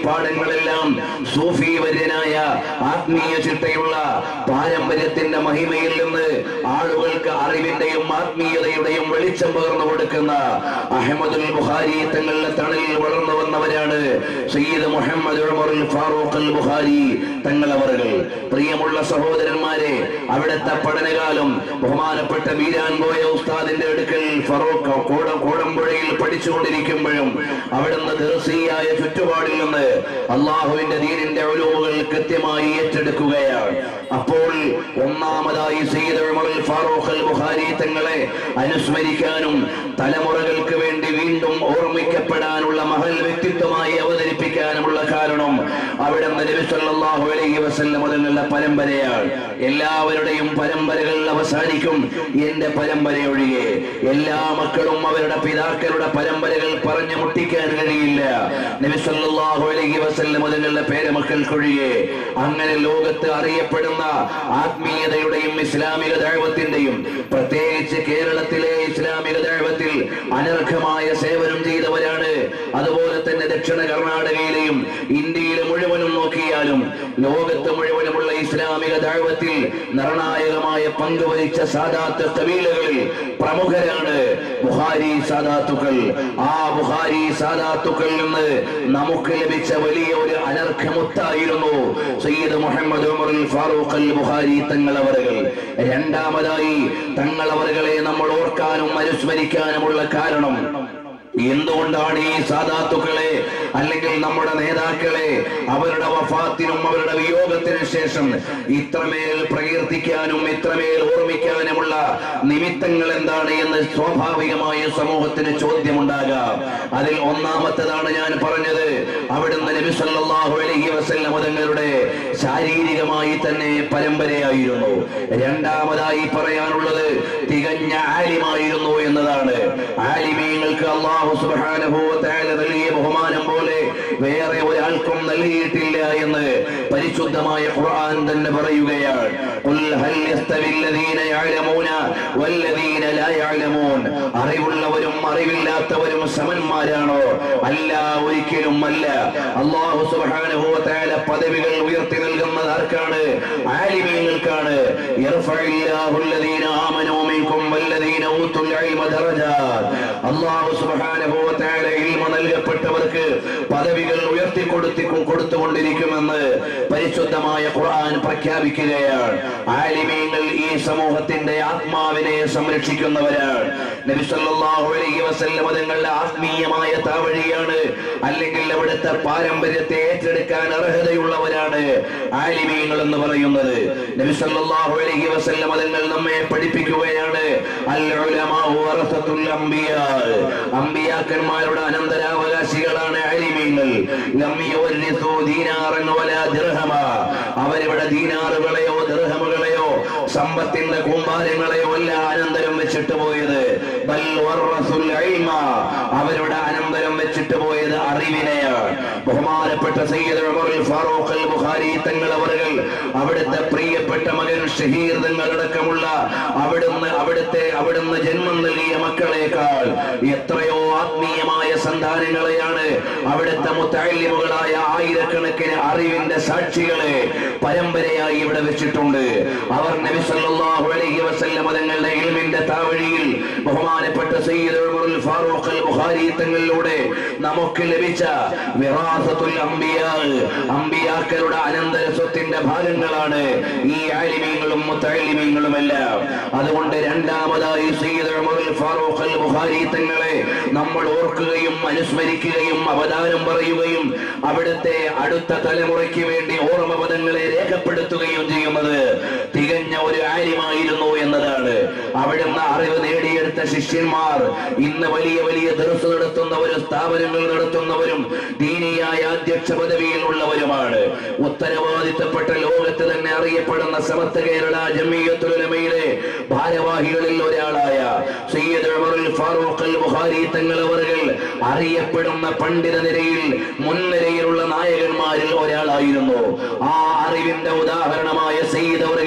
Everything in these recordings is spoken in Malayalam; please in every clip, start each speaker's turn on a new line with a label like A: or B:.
A: പാഠങ്ങളെല്ലാം സൂഫി വര്യനായ ആത്മീയ ചിട്ടയുള്ള പാരമ്പര്യത്തിന്റെ മഹിമയിൽ നിന്ന് ആളുകൾക്ക് അറിവിന്റെയും ആത്മീയതയുടെയും വെളിച്ചം പകർന്നു കൊടുക്കുന്ന അഹമ്മദുൽ ബുഖാരി തങ്ങളുടെ തണലിൽ വളർന്നു വന്നവരാണ് സയ്യിദ് മുഹമ്മദ് ഉമറുൽ ഫാറൂഖ് അൽ ബുഖാരി തങ്ങളവറുകൾ പ്രിയമുള്ള സഹോദരന്മാരെ അവിടുത്തെ പഠനകാലം ബഹുമാനപ്പെട്ട വീരാൻ പോയ ഉസ്താദിന്റെ അടുക്കൽ ഫറൂഖ് കോട കോടമ്പുഴയിൽ പഠിച്ചുകൊണ്ടിരിക്കുമ്പോഴും അവിടുന്ന് ദർസിയായ ചുറ്റുപാടിൽ നിന്ന് അള്ളാഹുവിന്റെ ദീനിന്റെ ഒലൂമുകൾ കൃത്യമായി ഏറ്റെടുക്കുകയാണ് അപ്പോൾ ഒന്നാമതായി സയ്യിദ് ഉമറുൽ ഫാറൂഖ് അൽ ബുഖാരി തങ്ങളെ അനുസ്മരിക്കാനും തലമുറകൾക്ക് വേണ്ടി വീണ്ടും ഓർമ്മിക്കപ്പെടാനുള്ള മഹൽ വ്യക്തിത്വമായി അവതരിപ്പിക്കാനുമുള്ള കാരണം അവിടെ നബി സല്ലല്ലാഹു അലൈഹി വസല്ലം മുതലുള്ള പരമ്പരയാണ് എല്ലാവരുടെയും പരമ്പരകൾ അവസാനിക്കും എന്റെ പരമ്പര ഒഴികെ എല്ലാ മക്കളും അവരുടെ പിതാക്കളുടെ പരമ്പരകൾ പറഞ്ഞു മുട്ടിക്കാൻ കഴിയില്ല നബി സല്ലല്ലാഹു അലൈഹി വസല്ലം മുതലുള്ള പേരമക്കൾക്കൊഴികെ അങ്ങനെ ലോകത്ത് അറിയപ്പെടുന്ന ആത്മീയതയുടെയും ഇസ്ലാമിക ദൈവത്തിന്റെയും പ്രത്യേകിച്ച് കേരളത്തിലെ ഇസ്ലാമിക ദൈവത്തിൽ അനർഘമായ സേവനം ചെയ്തവരാണ് അതുപോലെ തന്നെ ദക്ഷിണ കർണാടകയിലെയും ഇന്ത്യയിലെ മുഴുവനും നോക്കിയാലും ലോകത്ത് മുഴുവനുമുള്ള ഇസ്ലാമിക ദൈവത്തിൽ നിർണായകമായ പങ്ക് വഹിച്ച സാദാത്ത് കബീലകളിൽ പ്രമുഖരാണ് ബുഹാരി സാദാത്തുക്കൾ ആ ബുഹാരി സാദാത്തുക്കൾ നിന്ന് നമുക്ക് ലഭിച്ച വലിയ ഒരു അനർഘമുത്തായിരുന്നു സയ്യിദ് മുഹമ്മദ് ഉമറുൽ ഫാറൂഖ് അൽ ബുഹാരി തങ്ങളവറുകൾ രണ്ടാമതായി തങ്ങളവറുകളെ നമ്മൾ ഓർക്കാനും അനുസ്മരിക്കാനുമുള്ള കാരണം എന്തുകൊണ്ടാണ് ഈ സാധാത്തുക്കളെ അല്ലെങ്കിൽ നമ്മുടെ നേതാക്കളെ അവരുടെ വഫാത്തിനും അവരുടെ വിയോഗത്തിനും ശേഷം ഇത്രമേൽ പ്രകീർത്തിക്കാനും ഇത്രമേൽ ഓർമ്മിക്കാനുമുള്ള നിമിത്തങ്ങൾ എന്താണ് എന്ന് സ്വാഭാവികമായ സമൂഹത്തിന് ചോദ്യമുണ്ടാകാം അതിൽ ഒന്നാമത്തേതാണ് ഞാൻ പറഞ്ഞത് അവിടുന്ന് നബി സല്ലല്ലാഹു അലൈഹി വസല്ലം തങ്ങളുടെ ശാരീരികമായി തന്നെ പരമ്പരയായിരുന്നു രണ്ടാമതായി പറയാനുള്ളത് തികഞ്ഞ ആലിമായിരുന്നു എന്നതാണ് ആലിമീങ്ങൾക്ക് അള്ളാഹു സുബ്ഹാനഹു വ തആല നൽകിയ ബഹുമാനം പോലെ വേറെ ഒരാൾക്കും നൽകിയിട്ടില്ല എന്ന് പരിശുദ്ധമായ ഖുർആൻ തന്നെ പറയുകയാണ് ഖുൽ ഹൽ യസ്തവി الذين يعلمون والذين لا يعلمون അറിവുള്ളവരും അറിവില്ലാത്തവരും സമന്മാരാണോ അല്ല ഒരിക്കലും അല്ല അള്ളാഹു സുബ്ഹാനഹു വ തആല പദവികൾ ഉയർത്തി നൽകുന്നത് ആർക്കാണ് ആലിമീങ്ങൾക്കാണ് യർഫഇല്ലാഹു الذين آمنوا منكم والذين أوتوا العلم درجات അള്ളാഹു സുബ്ഹാനഹു വ തആല ഇൽമ നൽകപ്പെട്ടവർക്ക് പദവികൾ ഉയർത്തി കൊടുത്തി കൊടുത്തുകൊണ്ടിരിക്കുമെന്ന് പരിശുദ്ധമായ ഖുർആൻ പ്രഖ്യാപിക്കുകയാണ് ആലിമീങ്ങൾ ഈ സമൂഹത്തിന്റെ ആത്മാവിനെ സംരക്ഷിക്കുന്നവരാണ് നബി സല്ലല്ലാഹു അലൈഹി വസല്ലം തങ്ങളുടെ ആത്മീയമായ താവഴിയാണ് അല്ലെങ്കിൽ അവിടുത്തെ പാരമ്പര്യത്തെ ഏറ്റെടുക്കാൻ അർഹതയുള്ളവരാണ് ആലിമീങ്ങൾ എന്ന് പറയുന്നത് നബി സല്ലല്ലാഹു അലൈഹി വസല്ലം തങ്ങൾ നമ്മെ പഠിപ്പിക്കുകയാണ് അൽ ഉലമാഉ വറസത്തുൽ അംബിയാ അമ്പിയാക്കന്മാരുടെ അനന്തരാവകാശികളാണ് ആലിമീങ്ങൾ ലം യുവരിസു ദീനാറൻ വലാ ദിർഹമ അവരിവിടെ ദീനാറുകളെയോ ദിർഹമുകളെയോ സമ്പത്തിന്റെ കൂമ്പാരങ്ങളെയോ അല്ല അനന്തരം വെച്ചിട്ട് പോയത് ബൽ വറസുൽ ഇൽമ അവരുടെ അനന്തരം വെച്ചിട്ട് പോയത് അറിവിനെയാണ് ബഹുമാനപ്പെട്ട സയ്യിദ് ഉമറുൽ ഫാറൂഖ് അൽ ബുഖാരി തങ്ങൾ അവറുകൾ അവിടുത്തെ പ്രിയപ്പെട്ട മകൻ ഷഹീർ തങ്ങളടക്കമുള്ള അവിടുന്ന് അവിടുത്തെ അവിടുന്ന് ജന്മം നൽകിയ മക്കളെക്കാൾ എത്രയോ ആത്മീയമായ സന്താനങ്ങളെയാണ് അവിടുത്തെ മുത്തല്ലിമുകളായ ആയിരക്കണക്കിന് അറിവിന്റെ സാക്ഷികളെ പരമ്പരയായി ഇവിടെ വെച്ചിട്ടുണ്ട് അവർ നബി സല്ലല്ലാഹു അലൈഹി വസല്ലം തങ്ങളുടെ ഇൽമിന്റെ താവഴിയിൽ ബഹുമാനപ്പെട്ട സയ്യിദ് ഉമറുൽ ഫാറൂഖ് അൽ ബുഖാരി തങ്ങളിലൂടെ നമുക്ക് ലഭിച്ച വിറാസത്തുൽ അംബിയാ അംബിയാക്കളുടെ അനന്തര സ്വത്തിന്റെ ഭാഗങ്ങളാണ് ഈ ആലിമീങ്ങളും മുത്തല്ലിമീങ്ങളുമെല്ലാം അതുകൊണ്ട് രണ്ടാമതായി സയ്യിദ് ഉമറുൽ ഫാറൂഖ് അൽ ബുഖാരി തങ്ങളെ നമ്മൾ ഓർക്കുകയും അനുസ്മരിക്കുകയും അവതാരം പറയുകയും അവിടുത്തെ അടുത്ത തലമുറയ്ക്ക് വേണ്ടി ഓർമ്മ പദങ്ങളെ രേഖപ്പെടുത്തുകയും ചെയ്യുന്നത് തികഞ്ഞ ഒരു ആര്യമായിരുന്നു എന്നതാണ് അവിടുന്ന് അറിവ് നേടിയെടുത്ത ശിഷ്യന്മാർ ഇന്ന് വലിയ വലിയ ദർസ് നടത്തുന്നവരും സ്ഥാപനങ്ങൾ നടത്തുന്നവരും ദീനിയായ അധ്യക്ഷ പദവിയിൽ ഉള്ളവരുമാണ് ഉത്തരവാദിത്തപ്പെട്ട ലോകത്ത് തന്നെ അറിയപ്പെടുന്ന സമസ്ത കേരള ജമീയത്തുലമയിലെ ഭാരവാഹികളിൽ ഒരാളായ സയ്യിദ് ഉമറുൽ ഫാറൂഖ് അൽ ബുഖാരി തങ്ങളവറുകൾ അറിയപ്പെടുന്ന പണ്ഡിത നിരയിൽ മുൻനിരയിലുള്ള നായകന്മാരിൽ ഒരാളായിരുന്നു ആ അറിവിന്റെ ഉദാഹരണമായ സയ്യിദ് അവറുകളെ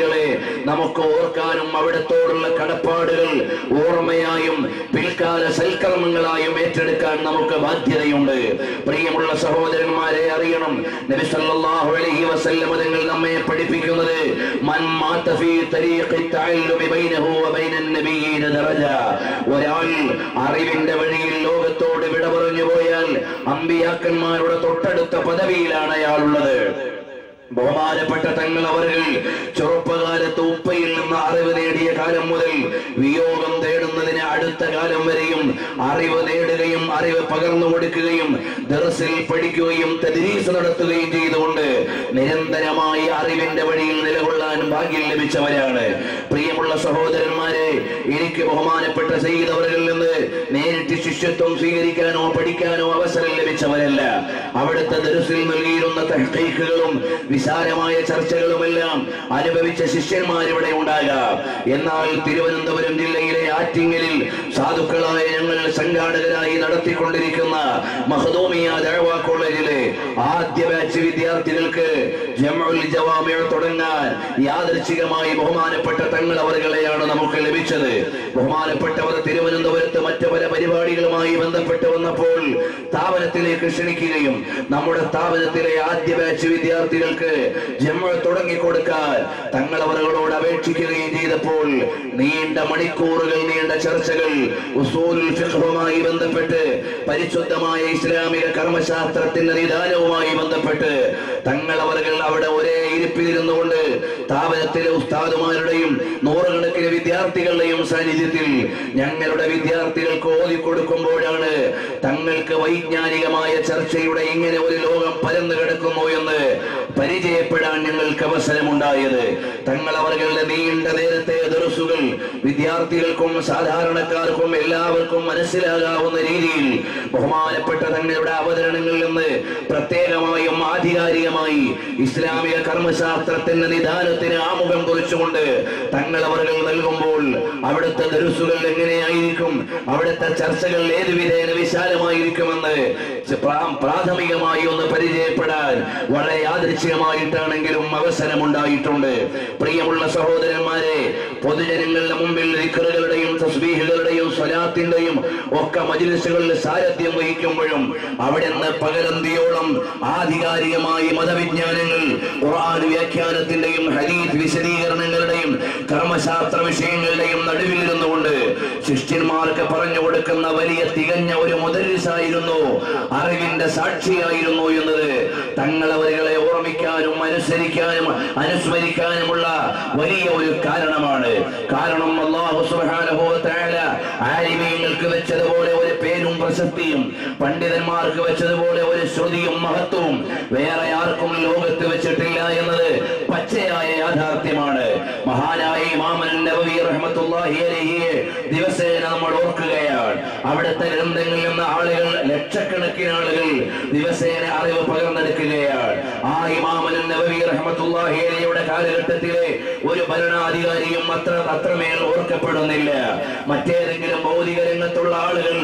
A: നമുക്ക് ഓർക്കാനും അവിടത്തോടുള്ള കടപ്പാടുകൾ ഓർമ്മയായും പിൽക്കാല സൽക്കർമ്മങ്ങളായും ഏറ്റെടുക്കാൻ നമുക്ക് ബാധ്യതയുണ്ട് പ്രിയമുള്ള സഹോദരന്മാരെ അറിയണം നബി സല്ലല്ലാഹു അലൈഹി വസല്ലം തങ്ങൾ നമ്മെ പഠിപ്പിക്കുന്നത് മൻ മാത ഫീ തരീഖി തഅല്ലുമി ബൈനഹു വബൈന നബിയ്യീന ദറജ ഒരാൾ അറിവിന്റെ വഴിയിൽ ലോകത്തോട് വിട പറഞ്ഞു പോയാൽ അമ്പിയാക്കന്മാരുടെ തൊട്ടടുത്ത പദവിയിലാണ് അയാളുള്ളത് ബഹുമാനപ്പെട്ട തങ്ങൾ അവர்கள் ചെറുപ്പകാലത്ത് ഉപ്പയിൽ നിന്ന് അറിവ് നേടിയ കാലം മുതൽ വിയോഗം തേടുന്നതിന് അടുത്ത കാലം വരെയും അറിവ് നേടുകയും അറിവ് പകർന്നു കൊടുക്കുകയും ദർസിൽ പഠിക്കുകയും തദ്രീസ് നടത്തുകയും ചെയ്തുകൊണ്ട് നിരന്തരമായി അറിവിന്റെ വഴിയിൽ നിലകൊള്ളാൻ ഭാഗ്യം ലഭിച്ചവരാണ് പ്രിയമുള്ള സഹോദരന്മാരെ എനിക്ക് ബഹുമാനപ്പെട്ട സയ്യിദ് അവരിൽ നിന്ന് നേരിട്ട് ശിഷ്യത്വം സ്വീകരിക്കാനോ പഠിക്കാനോ അവസരം ലഭിച്ചവരല്ല അവിടുത്തെ ദർസിൽ നൽകിയിരുന്ന തഹ്ഖീഖുകളും വിശാലമായ ചർച്ചകളുമെല്ലാം അനുഭവിച്ച ശിഷ്യന്മാരിവിടെ ഉണ്ടാകാം എന്നാൽ തിരുവനന്തപുരം ജില്ലയിലെ ആറ്റിങ്ങലിൽ സാധുക്കളായ ഞങ്ങൾ സംഘാടകരായി നടത്തിക്കൊണ്ടിരിക്കുന്ന മഹദൂമിയ ദഴവ കോളേജിലെ ആദ്യ ബാച്ച് വിദ്യാർത്ഥികൾക്ക് ജമുൽ ജവാമിയ തുടങ്ങാൻ യാദൃച്ഛികമായി ബഹുമാനപ്പെട്ട തങ്ങൾ അവരുകളെയാണ് നമുക്ക് ലഭിച്ചത് ബഹുമാനപ്പെട്ടവർ തിരുവനന്തപുരത്ത് മറ്റു പല പരിപാടികളുമായി ബന്ധപ്പെട്ട് വന്നപ്പോൾ സ്ഥാപനത്തിലേക്ക് ക്ഷണിക്കുകയും നമ്മുടെ സ്ഥാപനത്തിലെ ആദ്യ ബാച്ച് വിദ്യാർത്ഥികൾക്ക് ജമ്മ തുടങ്ങിക്കൊടുക്കാൻ തങ്ങൾ അവരുകളോട് അപേക്ഷിക്കുകയും ചെയ്തപ്പോൾ നീണ്ട മണിക്കൂറുകൾ നീണ്ട ചർച്ചകൾ ഉസൂലുൽ ഫിഖ്ഹുമായി ബന്ധപ്പെട്ട് പരിശുദ്ധമായ ഇസ്ലാമിക കർമ്മശാസ്ത്രത്തിന്റെ നിദാനവുമായി ബന്ധപ്പെട്ട് തങ്ങൾ അവர்கள் അവിടെ ഒരേ ഇരിപ്പിലിരുന്നു കൊണ്ട് സ്ഥാപനത്തിലെ ഉസ്താദുമാരുടെയും നൂറുകണക്കിന് വിദ്യാർത്ഥികളുടെയും സാന്നിധ്യത്തിൽ ഞങ്ങളുടെ വിദ്യാർത്ഥികൾക്ക് ഓതിക്കൊടുക്കുമ്പോഴാണ് തങ്ങൾക്ക് വൈജ്ഞാനികമായ ചർച്ചയുടെ ഇങ്ങനെ ഒരു ലോകം പരന്നു കിടക്കുന്നു എന്ന് പരിചയപ്പെടാൻ ഞങ്ങൾക്ക് അവസരമുണ്ടായത് തങ്ങൾ അവരുടെ നീണ്ട നേരത്തെ ദർസുകൾ വിദ്യാർത്ഥികൾക്കും സാധാരണക്കാർക്കും എല്ലാവർക്കും മനസ്സിലാകാവുന്ന രീതിയിൽ ബഹുമാനപ്പെട്ട തങ്ങളുടെ അവതരണങ്ങളിൽ നിന്ന് പ്രത്യേകമായും ആധികാരികമായി ഇസ്ലാമിക കർമ്മശാസ്ത്രത്തിന്റെ നിദാനത്തിന് ആമുഖം കുറിച്ചുകൊണ്ട് തങ്ങൾ അവർ നൽകുമ്പോൾ അവിടുത്തെ ദർസുകൾ എങ്ങനെയായിരിക്കും അവിടുത്തെ ചർച്ചകൾ ഏതു വിധേന വിശാലമായിരിക്കുമെന്ന് പ്രാ- പ്രാഥമികമായി ഒന്ന് പരിചയപ്പെടാൻ വളരെ യാദൃച്ഛികമായിട്ടാണെങ്കിലും അവസരമുണ്ടായിട്ടുണ്ട് പ്രിയമുള്ള സഹോദരന്മാരെ പൊതുജനങ്ങളുടെ മുമ്പിൽ ദിക്റുകളുടെയും തസ്ബീഹുകളുടെയും സ്വലാത്തിന്റെയും ഒക്കെ മജിലിസുകളിൽ സാരഥ്യം വഹിക്കുമ്പോഴും അവിടെ നിന്ന് പകരന്തിയോളം ആധികാരികമായി മതവിജ്ഞാനങ്ങൾ ഖുർആൻ വ്യാഖ്യാനത്തിന്റെയും ഹദീസ് വിശദീകരണങ്ങളുടെയും കർമ്മശാസ്ത്ര വിഷയങ്ങളുടെയും നടുവിൽ ഇരുന്നുകൊണ്ട് ശിഷ്യന്മാർക്ക് പറഞ്ഞു കൊടുക്കുന്ന വലിയ തികഞ്ഞ ഒരു മുദരിസായിരുന്നു അറിവിന്റെ സാക്ഷിയായിരുന്നു എന്നത് തങ്ങളവരുകളെ ഓർമ്മിക്കാനും അനുസരിക്കാനും അനുസ്മരിക്കാനുമുള്ള വലിയ ഒരു കാരണമാണ് കാരണം അള്ളാഹു സുബ്ഹാനഹു വ തആല ആലിമീങ്ങൾക്ക് വെച്ചതുപോലെ ഒരു പേരും പ്രശസ്തിയും പണ്ഡിതന്മാർക്ക് വെച്ചതുപോലെ ഒരു ശ്രുതിയും മഹത്വവും വേറെ ആർക്കും ലോകത്ത് വെച്ചിട്ടില്ല എന്നത് പച്ചയായ യാഥാർത്ഥ്യമാണ് മഹാനായ ഇമാമൻ നബവി റഹ്മത്തുള്ളാഹി അലൈഹി ദിവസേന നമ്മൾ ഓർക്കുകയാണ് അവിടുത്തെ ഗ്രന്ഥങ്ങളിൽ നിന്ന് ആളുകൾ ലക്ഷക്കണക്കിന് ആളുകൾ ദിവസേന അറിവ് പകർന്നെടുക്കുകയാണ് ആ ഇമാമൻ നബവി റഹ്മത്തുള്ളാഹി അലൈഹിയുടെ കാലഘട്ടത്തിലെ ഒരു ഭരണാധികാരിയും അത്ര അത്രമേൽ ഓർക്കപ്പെടുന്നില്ല മറ്റേതെങ്കിലും ഭൗതിക രംഗത്തുള്ള ആളുകൾ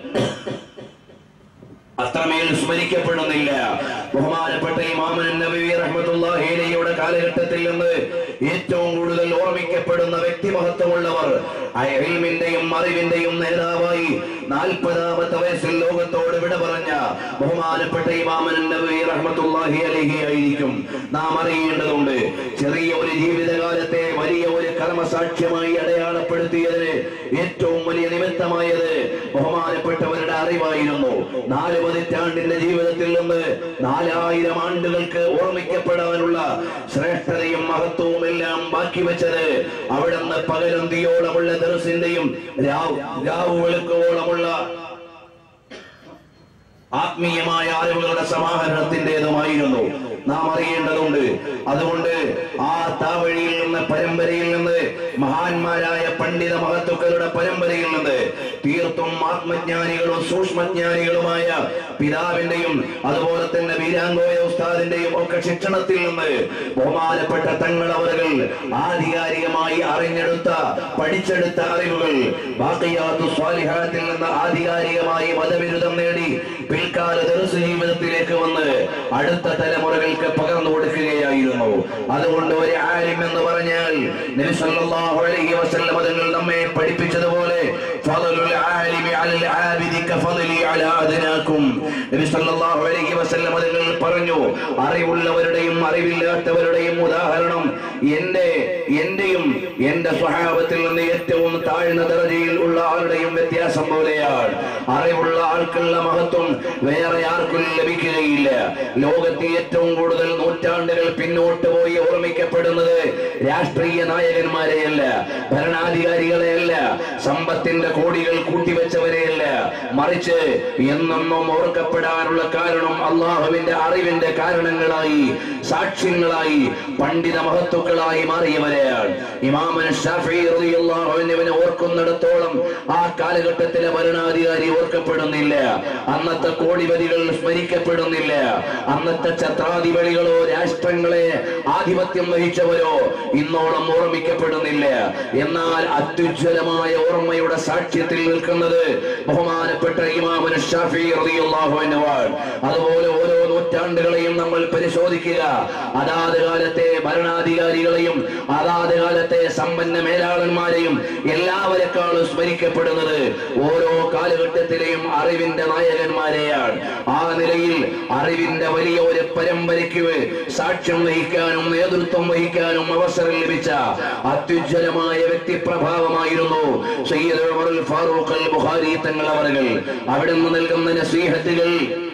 A: അത്രമേൽ സ്മരിക്കപ്പെടുന്നില്ല ബഹുമാനപ്പെട്ട ഇമാമൻ നബി റഹ്മത്തുള്ളാഹി അലൈഹിയുടെ കാലഘട്ടത്തിൽ നിന്ന് ഏറ്റവും കൂടുതൽ ഓർമ്മിക്കപ്പെടുന്ന വ്യക്തിമഹത്വമുള്ളവർ ആ ഇൽമിന്റെയും അറിവിന്റെയും നേതാവായി നാൽപ്പതാമത്തെ വയസ്സിൽ ലോകത്തോട് വിട പറഞ്ഞ ബഹുമാനപ്പെട്ട ഇമാമൻ നബി റഹ്മത്തുള്ളാഹി അലൈഹി ആയിരിക്കും നാം അറിയേണ്ടതുണ്ട് ചെറിയ ഒരു ജീവിതകാലത്തെ വലിയ ഒരു കർമ്മസാക്ഷ്യമായി അടയാളപ്പെടുത്തിയതിന് ഏറ്റവും വലിയ നിമിത്തമായത് ബഹുമാനപ്പെട്ടവരുടെ അറിവായിരുന്നു നാല് പതിറ്റാണ്ടിന്റെ ജീവിതത്തിൽ നിന്ന് നാലായിരം ആണ്ടുകൾക്ക് ഓർമ്മിക്കപ്പെടാനുള്ള ശ്രേഷ്ഠതയും മഹത്വവും എല്ലാം ബാക്കി വെച്ചത് അവിടെ നിന്ന് പകലന്തിയോളമുള്ള ദർസിന്റെയും രാവ് രാവ് വെളുക്കോളമുള്ള ആത്മീയമായ അറിവുകളുടെ സമാഹരണത്തിന്റേതുമായിരുന്നു നാം അറിയേണ്ടതുണ്ട് അതുകൊണ്ട് ആ താവഴിയിൽ നിന്ന് പരമ്പരയിൽ നിന്ന് മഹാന്മാരായ പണ്ഡിത മഹത്തുക്കളുടെ പരമ്പരയിൽ നിന്ന് തീർത്തും ആത്മജ്ഞാനികളും സൂക്ഷ്മജ്ഞാനികളുമായ പിതാവിന്റെയും അതുപോലെ തന്നെ വീരാങ്കോയ ഉസ്താദിന്റെയും ഒക്കെ ശിക്ഷണത്തിൽ നിന്ന് ബഹുമാനപ്പെട്ട തങ്ങളവറുകൾ ആധികാരികമായി അറിഞ്ഞെടുത്ത പഠിച്ചെടുത്ത അറിവുകൾ ബാക്കിയാത്തു സ്വാലിഹാത്തിൽ നിന്ന് ആധികാരികമായി മതബിരുദം നേടി പിൽക്കാല ദർസ് ജീവിതത്തിലേക്ക് വന്ന് അടുത്ത തലമുറകൾക്ക് പകർന്നു കൊടുക്കുകയായിരുന്നു അതുകൊണ്ട് ഒരു ആലിം എന്ന് പറഞ്ഞാൽ നബി സല്ലല്ലാഹു അലൈഹി വസല്ലം തങ്ങൾ നമ്മെ പഠിപ്പിച്ചതുപോലെ ഫളലുൽ ആലിമി അലൽ ആബിദി കഫളലി അലാ അദ്നാകും നബി സല്ലല്ലാഹു അലൈഹി വസല്ലം തങ്ങൾ പറഞ്ഞു അറിവുള്ളവരുടെയും അറിവില്ലാത്തവരുടെയും ഉദാഹരണം എന്റെ എന്റെയും എന്റെ സ്വഭാവത്തിൽ നിന്ന് ഏറ്റവും താഴ്ന്ന ദർജയിൽ ഉള്ള ആളുടെയും വ്യത്യാസം പോലെയാണ് അറിവുള്ള ആൾക്കുള്ള മഹത്വം വേറെ ആർക്കും ലഭിക്കുകയില്ല ലോകത്തെ ഏറ്റവും കൂടുതൽ നൂറ്റാണ്ടുകൾ പിന്നോട്ട് പോയി ഓർമ്മിക്കപ്പെടുന്നത് രാഷ്ട്രീയ നായകന്മാരെയല്ല ഭരണാധികാരികളെയല്ല സമ്പത്തിന്റെ കോടികൾ കൂട്ടിവെച്ചവരെയല്ല മറിച്ച് എന്നെന്നും ഓർക്കപ്പെടാനുള്ള കാരണം അള്ളാഹുവിന്റെ അറിവിന്റെ കാരണങ്ങളായി സാക്ഷ്യങ്ങളായി പണ്ഡിത മഹത്തുക്കളായി മാറിയവരെയാണ് ഇമാമൻ ഷാഫി റളിയല്ലാഹു അൻഹുവിനെ ഓർക്കുന്നിടത്തോളം ആ കാലഘട്ടത്തിലെ ഭരണാധികാരി ഓർക്കപ്പെടുന്നില്ല അന്നത്തെ കോടിപതികൾ സ്മരിക്കപ്പെടുന്നില്ല അന്നത്തെ ഛത്രാധിപതികളോ രാഷ്ട്രങ്ങളെ ആധിപത്യം വഹിച്ചവരോ ഇന്നോളം ഓർമ്മിക്കപ്പെടുന്നില്ല എന്നാൽ അത്യുജ്വലമായ ഓർമ്മയുടെ സാക്ഷ്യത്തിൽ നിൽക്കുന്നത് ബഹുമാനപ്പെട്ട ഇമാമൻ ഷാഫി റളിയല്ലാഹു അൻഹുവാണ് അതുപോലെ ഓരോ നൂറ്റാണ്ടുകളെയും നമ്മൾ പരിശോധിക്കുക അതാത് കാലത്തെ ഭരണാധികാരികളെയും അതാത് കാലത്തെ സമ്പന്ന മേലാളന്മാരെയും എല്ലാവരെക്കാളും സ്മരിക്കപ്പെടുന്നത് ഓരോ കാലഘട്ടത്തിലെയും അറിവിന്റെ നായകന്മാരെയാണ് ആ നിലയിൽ അറിവിന്റെ വലിയ ഒരു പരമ്പരയ്ക്ക് സാക്ഷ്യം വഹിക്കാനും നേതൃത്വം വഹിക്കാനും അവസരം ലഭിച്ച അത്യുജ്വലമായ വ്യക്തിപ്രഭാവമായിരുന്നു സയ്യിദ് ഉമറുൽ ഫാറൂഖ് അൽ ബുഖാരി തങ്ങൾ അവர்கள் അവിടെ നിന്ന് നൽകുന്ന നസീഹത്തുകൾ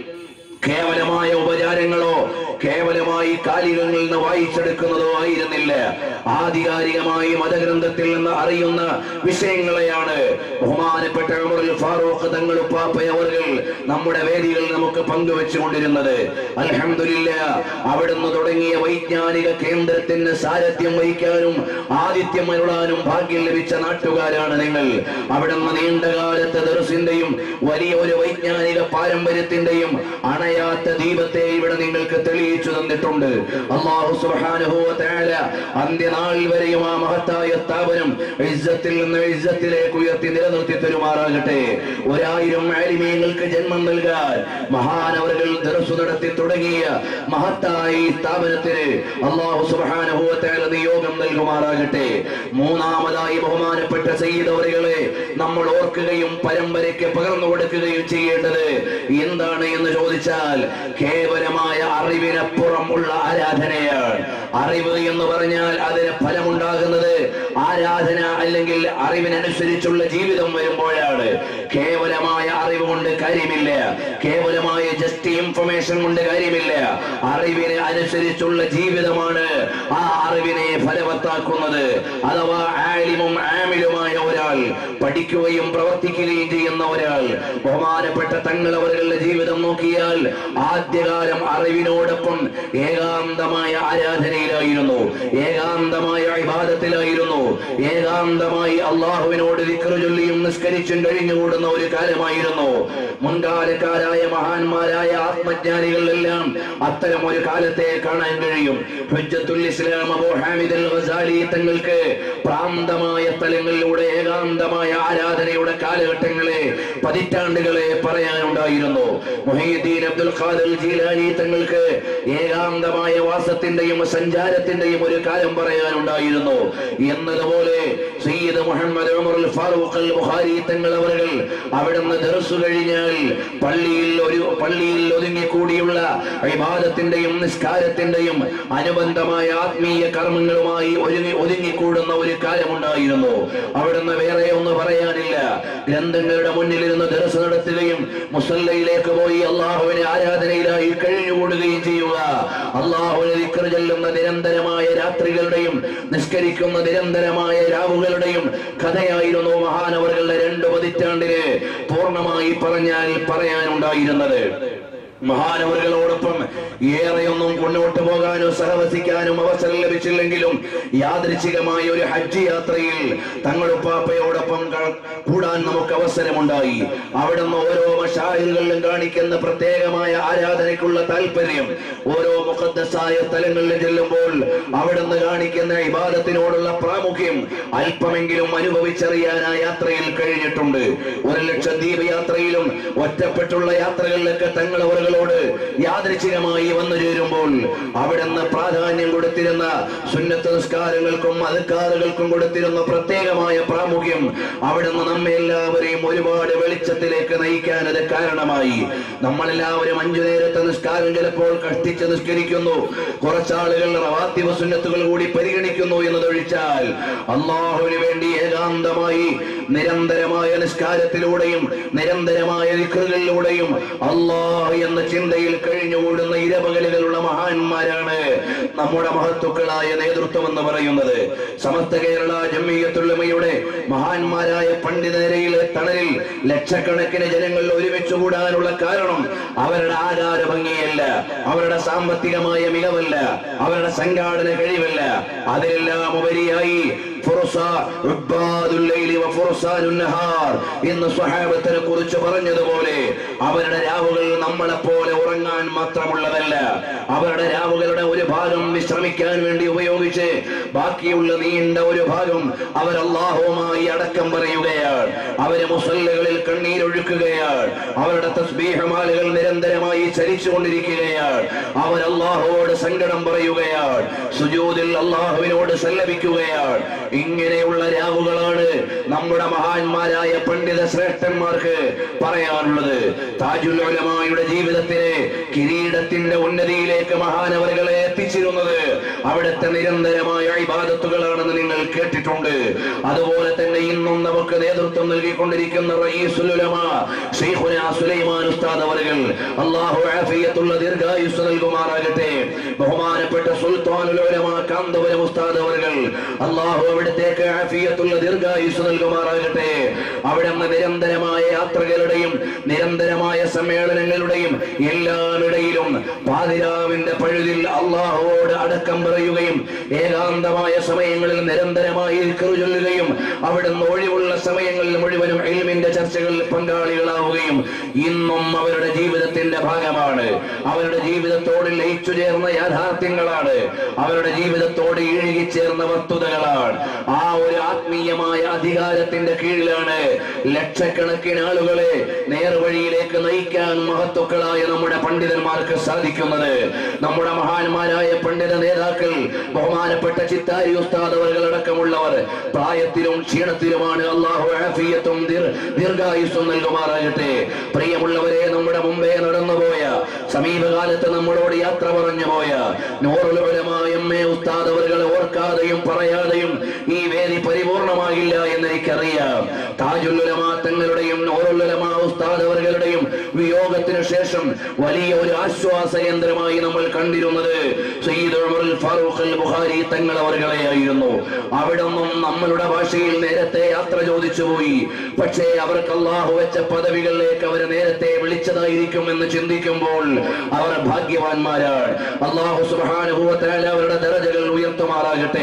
A: കേവലമായ ഉപചാരങ്ങളോ കേവലമായി കാലികങ്ങളിൽ നിന്ന് വായിച്ചെടുക്കുന്നതോ ആയിരുന്നില്ല ആധികാരികമായി മതഗ്രന്ഥത്തിൽ നിന്ന് അറിയുന്ന വിഷയങ്ങളെയാണ് ബഹുമാനപ്പെട്ട ഉമറുൽ ഫാറൂഖ് തങ്ങൾ ഉപ്പാപ്പയവர்கள் നമ്മുടെ വേദികൾ നമുക്ക് പങ്കുവെച്ചുകൊണ്ടിരുന്നത് അൽഹംദുലില്ല അവിടുന്ന് തുടങ്ങിയ വൈജ്ഞാനിക കേന്ദ്രത്തിന് സാരഥ്യം വഹിക്കാനും ആതിഥ്യം അരുളാനും ഭാഗ്യം ലഭിച്ച നാട്ടുകാരാണ് നിങ്ങൾ അവിടുന്ന് നീണ്ടകാലത്തെ ദർസിന്റെയും വലിയ ഒരു വൈജ്ഞാനിക പാരമ്പര്യത്തിന്റെയും അണയാത്ത ദീപത്തെ ഇവിടെ നിങ്ങൾക്ക് തെളിയിച്ചു തന്നിട്ടുണ്ട് അള്ളാഹു സുബ്ഹാനഹു വ തആല അന്ത്യനാൾ വരെയും ആ മഹത്തായ സ്ഥാപനം ഇസ്സത്തിൽ നിന്ന് ഇസ്സത്തിലേക്ക് ഉയർത്തി നിലനിർത്തി തരുമാറാകട്ടെ ഒരായിരം ആലിമീങ്ങൾക്ക് ജന്മം നൽകാൻ മഹാനവറുകൾ ദർസു നടത്തി തുടങ്ങിയ മഹത്തായ ഈ സ്ഥാപനത്തിന് അള്ളാഹു സുബ്ഹാനഹു വ തആല നിയോഗം നൽകുമാറാകട്ടെ മൂന്നാമതായി ബഹുമാനപ്പെട്ട സയ്യിദ് അവറുകളെ നമ്മൾ ഓർക്കുകയും പരമ്പരയ്ക്ക് പകർന്നു കൊടുക്കുകയും ചെയ്യേണ്ടത് എന്താണ് എന്ന് ചോദിച്ചാൽ കേവലമായ അറിവിനപ്പുറം ഉള്ള ആരാധനയാണ് അറിവ് എന്ന് പറഞ്ഞാൽ അതിന് ഫലമുണ്ടാകുന്നത് ആരാധന അല്ലെങ്കിൽ അറിവിനനുസരിച്ചുള്ള ജീവിതം വരുമ്പോഴാണ് കേവലമായ അറിവ് കൊണ്ട് കാര്യമില്ല കേവലമായ ജസ്റ്റ് ഇൻഫർമേഷൻ കൊണ്ട് കാര്യമില്ല അറിവിന് അനുസരിച്ചുള്ള ജീവിതമാണ് ആ അറിവിനെ ഫലവത്താക്കുന്നത് അഥവാ ആലിമും ആമിലുമായ ഒരാൾ പഠിക്കുകയും പ്രവർത്തിക്കുകയും ചെയ്യുന്ന ഒരാൾ ബഹുമാനപ്പെട്ട തങ്ങൾ അവരുടെ ജീവിതം നോക്കിയാൽ ആദ്യകാലം അറിവിനോടൊപ്പം ഏകാന്തമായ ആരാധനയിലായിരുന്നു ഏകാന്തമായ വിവാദത്തിലായിരുന്നു ഏകാന്തമായി അള്ളാഹുവിനോട് വിക്ര ചൊല്ലിയും നിസ്കരിച്ചും കഴിഞ്ഞുകൂടുന്ന ഒരു കാലമായിരുന്നു മുൻകാലക്കാരായ മഹാന്മാരായ ആത്മജ്ഞാനികളെല്ലാം അത്തരം ഒരു കാലത്തെ കാണാൻ കഴിയും ഹുജ്ജത്തുൽ ഇസ്ലാം അബൂ ഹാമിദ് അൽ ഗസാലി തങ്ങൾക്ക് പ്രാന്തമായ സ്ഥലങ്ങളിലൂടെ ഏകാന്തമായ ആരാധനയുടെ കാലഘട്ടങ്ങളെ പതിറ്റാണ്ടുകളെ പറയാനുണ്ടായിരുന്നു മുഹീദ്ദീൻ അബ്ദുൽ ഖാദർ ജീലാനി തങ്ങൾക്ക് ഏകാന്തമായ വാസത്തിന്റെയും സഞ്ചാരത്തിന്റെയും ഒരു കാലം പറയാനുണ്ടായിരുന്നു എന്നതുപോലെ സയ്യിദ് മുഹമ്മദ് ഉമർ ഫാറൂഖ് അൽ ബുഖാരി തങ്ങൾ അവർ അവിടുന്ന് ദർസു കഴിഞ്ഞാൽ പള്ളിയിൽ ഒരു പള്ളിയിൽ ഒതുങ്ങിക്കൂടിയുള്ള വിവാദത്തിന്റെയും നിസ്കാരത്തിന്റെയും അനുബന്ധമായ ആത്മീയ കർമ്മങ്ങളുമായി ഒരുങ്ങി ഒതുങ്ങിക്കൂടുന്ന ഒരു കാലമുണ്ടായിരുന്നു അവിടുന്ന് വേറെ ഒന്നും പറയാനില്ല ഗ്രന്ഥങ്ങളുടെ മുന്നിലിരുന്ന് ദർസ് നടത്തുകയും മുസല്ലയിലേക്ക് പോയി അള്ളാഹുവിനെ ആരാധനയിലായി കഴിഞ്ഞുകൂടുകയും ചെയ്യുക അള്ളാഹുവിനെ ദിക്ർ ചെല്ലുന്ന നിരന്തരമായ രാത്രികളുടെയും നിസ്കരിക്കുന്ന നിരന്തരമായ രാവുകളുടെയും കഥയായിരുന്നു മഹാനവറുകളുടെ രണ്ടു പതിറ്റാണ്ടിന് പൂർണ്ണമായി പറഞ്ഞാൽ പറയാനുണ്ടായിരുന്നത് മഹാനവറുകളോടൊപ്പം ഏറെയൊന്നും മുന്നോട്ട് പോകാനോ സഹവസിക്കാനും അവസരം ലഭിച്ചില്ലെങ്കിലും യാദൃച്ഛികമായ ഒരു ഹജ്ജ് യാത്രയിൽ തങ്ങളുപ്പാപ്പയോടൊപ്പം ക- കൂടാൻ നമുക്ക് അവസരമുണ്ടായി അവിടുന്ന് ഓരോ മഷാഹികളിലും കാണിക്കുന്ന പ്രത്യേകമായ ആരാധനയ്ക്കുള്ള താല്പര്യം ഓരോ മുഖദ്ദസായ സ്ഥലങ്ങളിൽ ചെല്ലുമ്പോൾ അവിടുന്ന് കാണിക്കുന്ന ഇബാദത്തിനോടുള്ള പ്രാമുഖ്യം അല്പമെങ്കിലും അനുഭവിച്ചറിയാൻ ആ യാത്രയിൽ കഴിഞ്ഞിട്ടുണ്ട് ഒരു ലക്ഷദ്വീപ് യാത്രയിലും ഒറ്റപ്പെട്ടുള്ള യാത്രകളിലൊക്കെ തങ്ങൾ അവർ ആളുകളോട് യാദൃച്ഛികമായി വന്നു ചേരുമ്പോൾ അവിടുന്ന് പ്രാധാന്യം കൊടുത്തിരുന്ന സുന്നത്ത് നിസ്കാരങ്ങൾക്കും അധികാറുകൾക്കും കൊടുത്തിരുന്ന പ്രത്യേകമായ പ്രാമുഖ്യം അവിടുന്ന് നമ്മെ എല്ലാവരെയും ഒരുപാട് വെളിച്ചത്തിലേക്ക് നയിക്കാൻ അത് കാരണമായി നമ്മളെല്ലാവരും അഞ്ചു നേരത്തെ നിസ്കാരം ചിലപ്പോൾ കഷ്ടിച്ച് നിസ്കരിക്കുന്നു കുറച്ചാളുകൾ റവാത്തിവ സുന്നത്തുകൾ കൂടി പരിഗണിക്കുന്നു എന്നതൊഴിച്ചാൽ അള്ളാഹുവിന് വേണ്ടി ഏകാന്തമായി നിരന്തരമായ നിസ്കാരത്തിലൂടെയും നിരന്തരമായ ദിക്റുകളിലൂടെയും അള്ളാഹ് എന്ന ചിന്തയിൽ കഴിഞ്ഞുകൂടുന്ന ഇരപകലുകളുള്ള മഹാന്മാരാണ് നമ്മുടെ മഹത്തുക്കളായ നേതൃത്വം എന്ന് പറയുന്നത് സമസ്ത കേരള ജമ്മിയത്തുള്ളമയുടെ മഹാന്മാരായ പണ്ഡിതനിരയിലെ തണലിൽ ലക്ഷക്കണക്കിന് ജനങ്ങൾ ഒരുമിച്ച് കൂടാനുള്ള കാരണം അവരുടെ ആചാര ഭംഗിയല്ല അവരുടെ സാമ്പത്തികമായ മികവല്ല അവരുടെ സംഘാടന കഴിവല്ല അതിലെല്ലാം ഉപരിയായി ഫുർസ ഉബ്ബാദുൽ ലൈലി വ ഫുർസാനുൻ നഹാർ എന്ന് സ്വഹാബത്തിനെ കുറിച്ച് പറഞ്ഞതുപോലെ അവരുടെ രാവുകൾ നമ്മളെ പോലെ ഉറങ്ങാൻ മാത്രമുള്ളതല്ല അവരുടെ രാവുകളുടെ ഒരു ഭാഗം വിശ്രമിക്കാൻ വേണ്ടി ഉപയോഗിച്ച് ബാക്കിയുള്ള നീണ്ട ഒരു ഭാഗം അവർ അള്ളാഹുവുമായി അടക്കം പറയുകയാണ് അവര് മുസല്ലകളിൽ കണ്ണീരൊഴുക്കുകയാണ് അവരുടെ തസ്ബീഹമാലുകൾ നിരന്തരമായി ചലിച്ചുകൊണ്ടിരിക്കുകയാണ് അവർ അള്ളാഹുവോട് സങ്കടം പറയുകയാണ് സുജൂദിൽ അള്ളാഹുവിനോട് സല്ലപിക്കുകയാണ് ഇങ്ങനെയുള്ള രാവുകളാണ് നമ്മുടെ മഹാന്മാരായ പണ്ഡിത ശ്രേഷ്ഠന്മാർക്ക് പറയാനുള്ളത് താജുൽ ഉലമായുടെ ജീവിതത്തിലെ കിരീടത്തിന്റെ ഉന്നതിയിലേക്ക് മഹാനവറുകളെ എത്തിച്ചിരുന്നത് അവിടുത്തെ നിരന്തരമായ ഇബാദത്തുകളാണെന്ന് നിങ്ങൾ കേട്ടിട്ടുണ്ട് അതുപോലെ തന്നെ ഇന്നും നമുക്ക് നേതൃത്വം നൽകിക്കൊണ്ടിരിക്കുന്ന റയീസുൽ ഉലമ ഷെയ്ഖുന സുലൈമാൻ ഉസ്താദ് അവറുകൾ അള്ളാഹു ആഫിയത്തുള്ള ദീർഘായുസ് നൽകുമാറാകട്ടെ ബഹുമാനപ്പെട്ട സുൽത്താനുൽ ഉലമ കാന്തപുരം ഉസ്താദ് അവറുകൾ അള്ളാഹു അവിടത്തേക്ക് ആഫിയത്തുള്ള ദീർഘായുസ് നൽകുമാറാകട്ടെ അവിടെ നിന്ന് നിരന്തരമായ യാത്രകളുടെയും നിരന്തരമായ സമ്മേളനങ്ങളുടെയും എല്ലാമിടയിലും പാതിരാവിന്റെ പഴുതിൽ അള്ളാഹുവോട് അടക്കം പറയുകയും ഏകാന്തമായ സമയങ്ങളിൽ നിരന്തരമായി ദിക്റ് ചൊല്ലുകയും അവിടുന്ന് ഒഴിവുള്ള സമയങ്ങളിൽ മുഴുവനും ഇൽമിന്റെ ചർച്ചകളിൽ പങ്കാളികളാവുകയും ഇന്നും അവരുടെ ജീവിതത്തിന്റെ ഭാഗമാണ് അവരുടെ ജീവിതത്തോട് ലയിച്ചു ചേർന്ന യാഥാർത്ഥ്യങ്ങളാണ് അവരുടെ ജീവിതത്തോട് ഇഴുകിച്ചേർന്ന വസ്തുതകളാണ് ആ ഒരു ആത്മീയമായ അധികാരത്തിന്റെ കീഴിലാണ് ലക്ഷക്കണക്കിന് ആളുകളെ നേർവഴിയിലേക്ക് നയിക്കാൻ മഹത്വക്കളായ നമ്മുടെ പണ്ഡിതന്മാർക്ക് സാധിക്കുന്നത് നമ്മുടെ മഹാന്മാരായ പണ്ഡിത നേതാക്കൾ ബഹുമാനപ്പെട്ട ചിത്താരി ഉസ്താദ് അടക്കമുള്ളവർ പ്രായത്തിലും ക്ഷീണത്തിലുമാണ് അള്ളാഹു ആഫിയത്തും ദീർ- ദീർഘായുസ്സും നൽകുമാറാകട്ടെ പ്രിയമുള്ളവരെ നമ്മുടെ മുമ്പേ നടന്നുപോയ സമീപകാലത്ത് നമ്മളോട് യാത്ര പറഞ്ഞു പോയ നൂറുലമായ എം എ ഉസ്താദ് അവരുകളെ ഓർക്കാതെയും പറയാതെയും ഈ വേദി പരിപൂർണമാകില്ല എന്ന് എനിക്കറിയാം താജുല്ലുലമാ തങ്ങളുടെയും നൂറുല്ലുലമാ ഉസ്താദ് അവരുകളുടെയും വിയോഗത്തിനു ശേഷം വലിയ ഒരു ആശ്വാസ കേന്ദ്രമായി നമ്മൾ കണ്ടിരുന്നത് സയ്യിദ് ഉമറുൽ ഫാറൂഖ് അൽ ബുഖാരി തങ്ങൾ അവരുകളെയായിരുന്നു അവിടെ നിന്നും നമ്മളുടെ ഭാഷയിൽ നേരത്തെ യാത്ര ചോദിച്ചു പോയി പക്ഷേ അവർക്ക് അള്ളാഹു വെച്ച പദവികളിലേക്ക് അവരെ നേരത്തെ വിളിച്ചതായിരിക്കും എന്ന് ചിന്തിക്കുമ്പോൾ അവർ ഭാഗ്യവാന്മാരാണ് അള്ളാഹു സുബാനുഭവത്താൽ അവരുടെ ദരജകൾ ഉയർത്തുമാറാകട്ടെ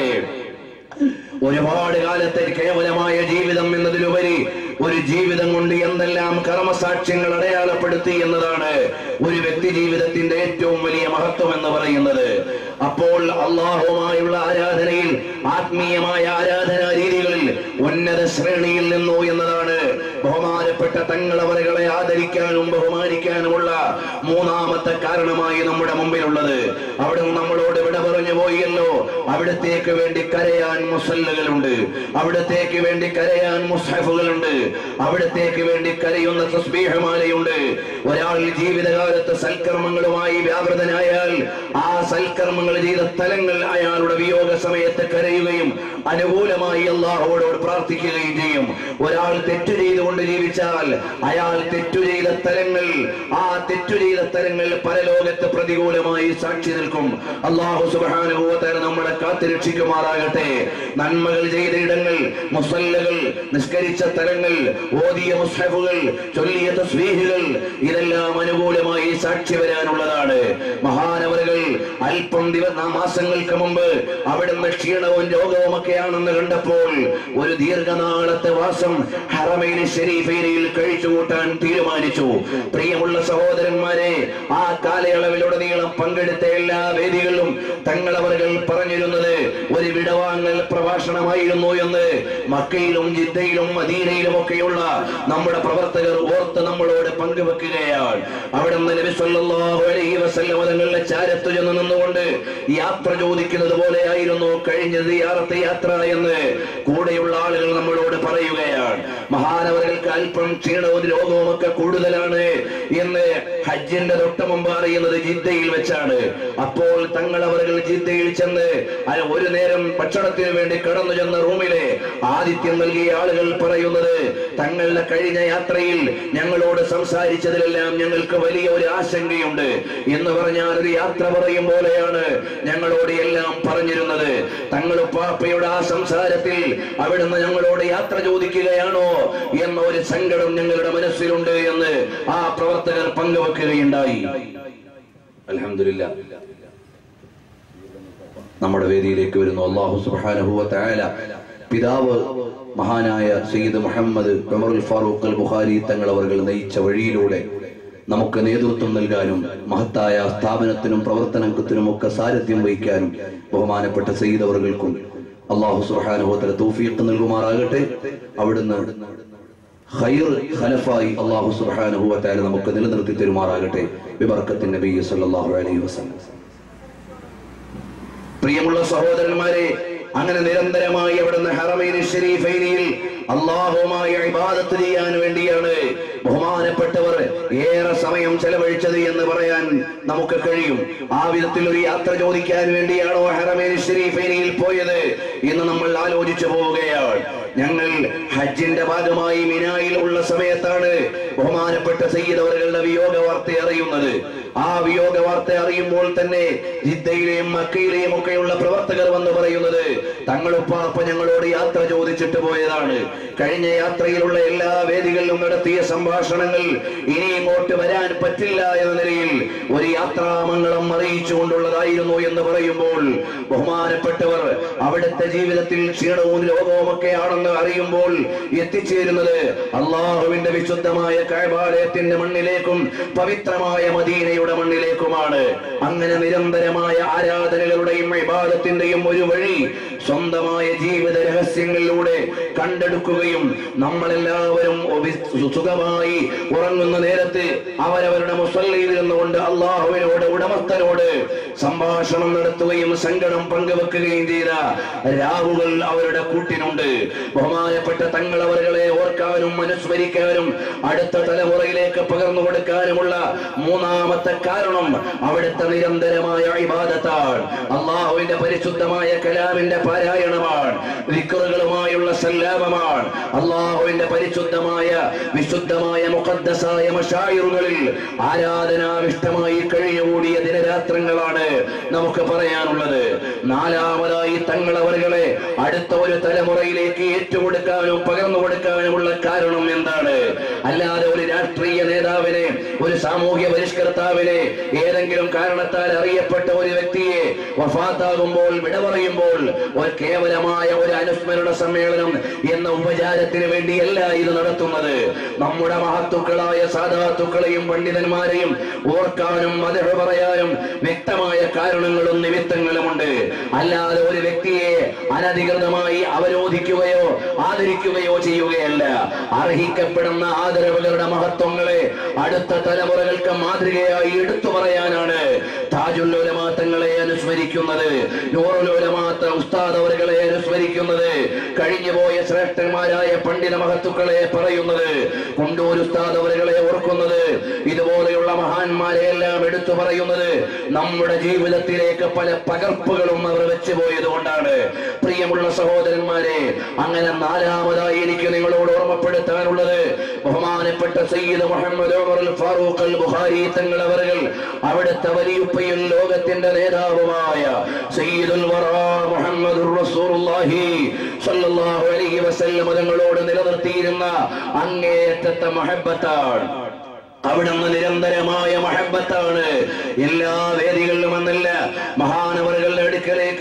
A: ഒരുപാട് കാലത്തെ കേവലമായ ജീവിതം എന്നതിലുപരി ഒരു ജീവിതം കൊണ്ട് എന്തെല്ലാം കർമ്മസാക്ഷ്യങ്ങൾ അടയാളപ്പെടുത്തി എന്നതാണ് ഒരു വ്യക്തി ജീവിതത്തിന്റെ ഏറ്റവും വലിയ മഹത്വം എന്ന് പറയുന്നത് അപ്പോൾ അള്ളാഹുമായുള്ള ആരാധനയിൽ ആത്മീയമായ ആരാധനാ രീതികളിൽ ഉന്നത ശ്രേണിയിൽ നിന്നു എന്നതാണ് ബഹുമാനപ്പെട്ട തങ്ങളവരകളെ ആദരിക്കാനും ബഹുമാനിക്കാനുമുള്ള മൂന്നാമത്തെ കാരണമായി നമ്മുടെ മുമ്പിലുള്ളത് അവിടെ നമ്മളോട് വിട പറഞ്ഞു പോയല്ലോ അവിടത്തേക്ക് വേണ്ടി കരയാൻ മുസല്ലകളുണ്ട് അവിടത്തേക്ക് വേണ്ടി കരയാൻ മുസ്ഹഫുകളുണ്ട് അവിടത്തേക്ക് വേണ്ടി കരയുന്ന തസ്ബീഹമാലയുണ്ട് ഒരാൾ ജീവിതകാലത്ത് സൽക്കർമ്മങ്ങളുമായി വ്യാപൃതനായാൽ ആ സൽക്കർമ്മങ്ങൾ ചെയ്ത സ്ഥലങ്ങൾ അയാളുടെ വിയോഗ സമയത്ത് കരയുകയും അനുകൂലമായി അള്ളാഹുവോട് പ്രാർത്ഥിക്കുകയും ചെയ്യും ഒരാൾ തെറ്റു ചെയ്തുകൊണ്ട് ജീവിച്ചാൽ അയാൾ തെറ്റു ചെയ്ത സ്ഥലങ്ങൾ ആ തെറ്റു ചെയ്ത സ്ഥലങ്ങൾ പരലോകത്ത് പ്രതികൂലമായി സാക്ഷി നിൽക്കും അള്ളാഹു സുബാനുഭവത്തിന് നമ്മളെ കാത്തുരക്ഷിക്കുമാറാകട്ടെ നന്മകൾ ചെയ്ത ഇടങ്ങൾ മുസല്ലകൾ നിസ്കരിച്ച സ്ഥലങ്ങൾ ഓതിയ മുസ്ഹഫുകൾ ചൊല്ലിയ തസ്ബീഹുകൾ ഇതെല്ലാം അനുകൂലമായി സാക്ഷി വരാനുള്ളതാണ് മഹാനവറുകൾ അല്പം ദിവ മാസങ്ങൾക്ക് മുമ്പ് അവിടുന്ന് ക്ഷീണവും രോഗവും ഒക്കെയാണെന്ന് കണ്ടപ്പോൾ ഒരു ദീർഘനാളത്തെ വാസം ഹറമൈന് ഷെരീഫേനയിൽ കഴിച്ചുകൂട്ടാൻ തീരുമാനിച്ചു പ്രിയമുള്ള സഹോദരന്മാരെ ആ കാലയളവിലുടനീളം പങ്കെടുത്ത എല്ലാ വേദികളിലും തങ്ങളവர்கள் പറഞ്ഞിരുന്നത് ഒരു വിടവാങ്ങൽ പ്രഭാഷണമായിരുന്നു എന്ന് മക്കയിലും ജിദ്ദയിലും മദീനയിലും ഒക്കെയുള്ള നമ്മുടെ പ്രവർത്തകർ ഓർത്ത് നമ്മളോട് പങ്കുവെക്കുകയാണ് അവിടെ നിന്ന് നബി സല്ലല്ലാഹു അലൈഹി വസല്ലം തങ്ങളുടെ ചാരത്തു ചെന്ന് നിന്നുകൊണ്ട് യാത്ര ചോദിക്കുന്നത് പോലെയായിരുന്നു കഴിഞ്ഞ സിയാറത്ത് യാത്ര എന്ന് കൂടെയുള്ള ആളുകൾ നമ്മളോട് പറയുകയാണ് മഹാനവർക്ക് അല്പം ക്ഷീണവും രോഗവും ഒക്കെ കൂടുതലാണ് എന്ന് ഹജ്ജിന്റെ തൊട്ട് മുമ്പ് അറിയുന്നത് ജിദ്ദയിൽ വെച്ചാണ് അപ്പോൾ തങ്ങളവர்கள் ജിദ്ദയിൽ ചെന്ന് അ- ഒരു നേരം ഭക്ഷണത്തിന് വേണ്ടി കടന്നു ചെന്ന റൂമിലെ ആതിഥ്യം നൽകിയ ആളുകൾ പറയുന്നത് തങ്ങളുടെ കഴിഞ്ഞ യാത്രയിൽ ഞങ്ങളോട് സംസാരിച്ചതിലെല്ലാം ഞങ്ങൾക്ക് വലിയ ഒരു ആശങ്കയുണ്ട് എന്ന് പറഞ്ഞാൽ ഒരു യാത്ര പറയും പോലെയാണ് ഞങ്ങളോട് എല്ലാം പറഞ്ഞിരുന്നത് തങ്ങൾ പാപ്പയുടെ ആ സംസാരത്തിൽ അവിടുന്ന് ഞങ്ങളോട് യാത്ര ചോദിക്കുകയാണോ എന്ന ഒരു സങ്കടം ഞങ്ങളുടെ മനസ്സിലുണ്ട് എന്ന് ആ പ്രവർത്തകർ പങ്കുവെക്കുകയുണ്ടായി അലഹമില്ല നമ്മുടെ വേദിയിലേക്ക് വരുന്നു അള്ളാഹു സുബ്ഹാനഹു വ തആല പിതാവ് മഹാനായ സയ്യിദ് മുഹമ്മദ് ഉമറുൽ ഫാറൂഖ് അൽ ബുഖാരി തങ്ങൾ അവർ നയിച്ച വഴിയിലൂടെ നമുക്ക് നേതൃത്വം നൽകാനും മഹത്തായ സ്ഥാപനത്തിനും പ്രവർത്തനത്തിനും ഒക്കെ സാരഥ്യം വഹിക്കാനും ബഹുമാനപ്പെട്ട സയ്യിദ് അവർകൾക്കും അള്ളാഹു സുബ്ഹാനഹു വ തആല തൗഫീഖ് നൽകുമാറാകട്ടെ അവിടുന്ന് ഖൈർ ഖലഫായി അള്ളാഹു സുബ്ഹാനഹു വ തആല നമുക്ക് നിലനിർത്തി തരുമാറാകട്ടെ ബിബർക്കത്തിൻ നബി സല്ലല്ലാഹു അലൈഹി വസല്ലം പ്രിയമുള്ള സഹോദരന്മാരെ അങ്ങനെ നിരന്തരമായി അവിടുന്ന് ഹറമൈൻ ഷരീഫൈനിയിൽ അള്ളാഹുമായി ഇബാദത്ത് ചെയ്യാൻ വേണ്ടിയാണ് ബഹുമാനപ്പെട്ടവർ ഏറെ സമയം ചെലവഴിച്ചത് എന്ന് പറയാൻ നമുക്ക് കഴിയും ആ വിധത്തിൽ ഒരു യാത്ര ചോദിക്കാൻ വേണ്ടിയാണോ ഹറമൈൻ ഷരീഫൈനിയിൽ പോയത് എന്ന് നമ്മൾ ആലോചിച്ചു പോവുകയാണ് ഞങ്ങൾ ഹജ്ജിന്റെ ഭാഗമായി മിനായിൽ ഉള്ള സമയത്താണ് ബഹുമാനപ്പെട്ട സയ്യിദ് അവരുടെ വിയോഗ വാർത്ത അറിയുന്നത് ആ വിയോഗ വാർത്ത അറിയുമ്പോൾ തന്നെ ജിദ്ദയിലെയും മക്കയിലെയും ഒക്കെയുള്ള പ്രവർത്തകർ വന്ന് പറയുന്നത് തങ്ങളുപ്പാപ്പ ഞങ്ങളോട് യാത്ര ചോദിച്ചിട്ട് പോയതാണ് കഴിഞ്ഞ യാത്രയിലുള്ള എല്ലാ വേദികളിലും നടത്തിയ സംഭാഷണങ്ങൾ ഇനി ഇങ്ങോട്ട് വരാൻ പറ്റില്ല എന്ന നിലയിൽ ഒരു യാത്രാമംഗളം അറിയിച്ചുകൊണ്ടുള്ളതായിരുന്നു എന്ന് പറയുമ്പോൾ ബഹുമാനപ്പെട്ടവർ അവിടുത്തെ ജീവിതത്തിൽ ക്ഷീണവും രോഗവും ഒക്കെ ആണെന്ന് അറിയുമ്പോൾ എത്തിച്ചേരുന്നത് അള്ളാഹുവിന്റെ വിശുദ്ധമായ കൈബാലയത്തിന്റെ മണ്ണിലേക്കും പവിത്രമായ മദീനയുടെ മണ്ണിലേക്കുമാണ് അങ്ങനെ നിരന്തരമായ ആരാധനകളുടെയും വിവാദത്തിന്റെയും ഒരു വഴി സ്വന്തമായ ജീവിത രഹസ്യങ്ങളിലൂടെ കണ്ടെടുക്കുകയും നമ്മളെല്ലാവരും ഒബി- സുഖമായി ഉറങ്ങുന്ന നേരത്ത് അവരവരുടെ മുസല്ലയിൽ നിന്നുകൊണ്ട് അള്ളാഹുവിനോട് ഉടമസ്ഥനോട് സംഭാഷണം നടത്തുകയും സങ്കടം പങ്കുവെക്കുകയും ചെയ്ത രാവുകൾ അവരുടെ കൂട്ടിനുണ്ട് ബഹുമാനപ്പെട്ട തങ്ങളവറുകളെ ഓർക്കാനും അനുസ്മരിക്കാനും അടുത്ത തലമുറയിലേക്ക് പകർന്നു കൊടുക്കാനുമുള്ള മൂന്നാമത്തെ കാരണം അവിടുത്തെ നിരന്തരമായ ഇബാദത്താണ് അള്ളാഹുവിന്റെ പരിശുദ്ധമായ കലാമിന്റെ പാരായണമാണ് വിക്റുകളുമായുള്ള സല്ലാപമാണ് അള്ളാഹുവിന്റെ പരിശുദ്ധമായ വിശുദ്ധമായ മുഖദ്ദസായ മഷായിറുകളിൽ ആരാധനാവിഷ്ടമായി കഴിഞ്ഞുകൂടിയ ദിനരാത്രങ്ങളാണ് നമുക്ക് പറയാനുള്ളത് നാലാമതായി തങ്ങളവറുകളെ അടുത്ത ഒരു തലമുറയിലേക്ക് ഏറ്റുകൊടുക്കാനും പകർന്നു കൊടുക്കാനുമുള്ള കാരണം എന്താണ് അല്ലാതെ ഒരു രാഷ്ട്രീയ നേതാവിനെ ഒരു സാമൂഹ്യ പരിഷ്കർത്താവിനെ ഏതെങ്കിലും കാരണത്താൽ അറിയപ്പെട്ട ഒരു വ്യക്തിയെ വഫാത്താകുമ്പോൾ വിട പറയുമ്പോൾ ഒരു കേവലമായ ഒരു അനുസ്മരണ സമ്മേളനം എന്ന ഉപചാരത്തിന് വേണ്ടിയല്ല ഇത് നടത്തുന്നത് നമ്മുടെ മഹത്തുക്കളായ സാധാത്തുക്കളെയും പണ്ഡിതന്മാരെയും ഓർക്കാനും മതഹ പറയാനും വ്യക്തമായ കാരണങ്ങളും നിമിത്തങ്ങളുമുണ്ട് അല്ലാതെ ഒരു വ്യക്തിയെ അനധികൃതമായി അവരോധിക്കുകയോ ആദരിക്കുകയോ ചെയ്യുകയല്ല അർഹിക്കപ്പെടുന്ന ആദരവുകളുടെ മഹത്വങ്ങളെ അടുത്ത തലമുറകൾക്ക് മാതൃകയായി എടുത്തു പറയാനാണ് താജുല്ലോലമാത്തങ്ങളെ അനുസ്മരിക്കുന്നത് നൂറുലോലമാത്ത ഉസ്താദ് അവരുകളെ അനുസ്മരിക്കുന്നത് കഴിഞ്ഞുപോയ ശ്രേഷ്ഠന്മാരായ പണ്ഡിത മഹത്തുക്കളെ പറയുന്നത് കൊണ്ടൂർ ഉസ്താദ് അവരുകളെ ഓർക്കുന്നത് ഇതുപോലെയുള്ള മഹാന്മാരെ എല്ലാം എടുത്തു പറയുന്നത് നമ്മുടെ ജീവിതത്തിലേക്ക് പല പകർപ്പുകളും അവർ വെച്ചു പോയത് കൊണ്ടാണ് പ്രിയമുള്ള സഹോദരന്മാരെ അങ്ങനെ നാലാമതായി എനിക്ക് നിങ്ങളോട് ഓർമ്മപ്പെടുത്താനുള്ളത് ബഹുമാനപ്പെട്ട സയ്യിദ് മുഹമ്മദ് ഉമർ അൽ ഫാറൂഖ് അൽ ബുഖാരി തങ്ങൾ അവர்கள் അവിടുത്തെ വലിയുപ്പയും ലോകത്തിന്റെ നേതാവുമായ സയ്യിദുൽ വറാ മുഹമ്മദുർ റസൂലുള്ളാഹി സ്വല്ലല്ലാഹു അലൈഹി വസല്ലം തങ്ങളോട് നിലനിർത്തിയിരുന്ന അങ്ങേയറ്റത്തെ മഹബത്താണ് അവിടുന്ന് നിരന്തരമായ മഹബത്താണ് എല്ലാ വേദികളിലും എന്നല്ല മഹാനവറുകളുടെ അടുക്കലേക്ക്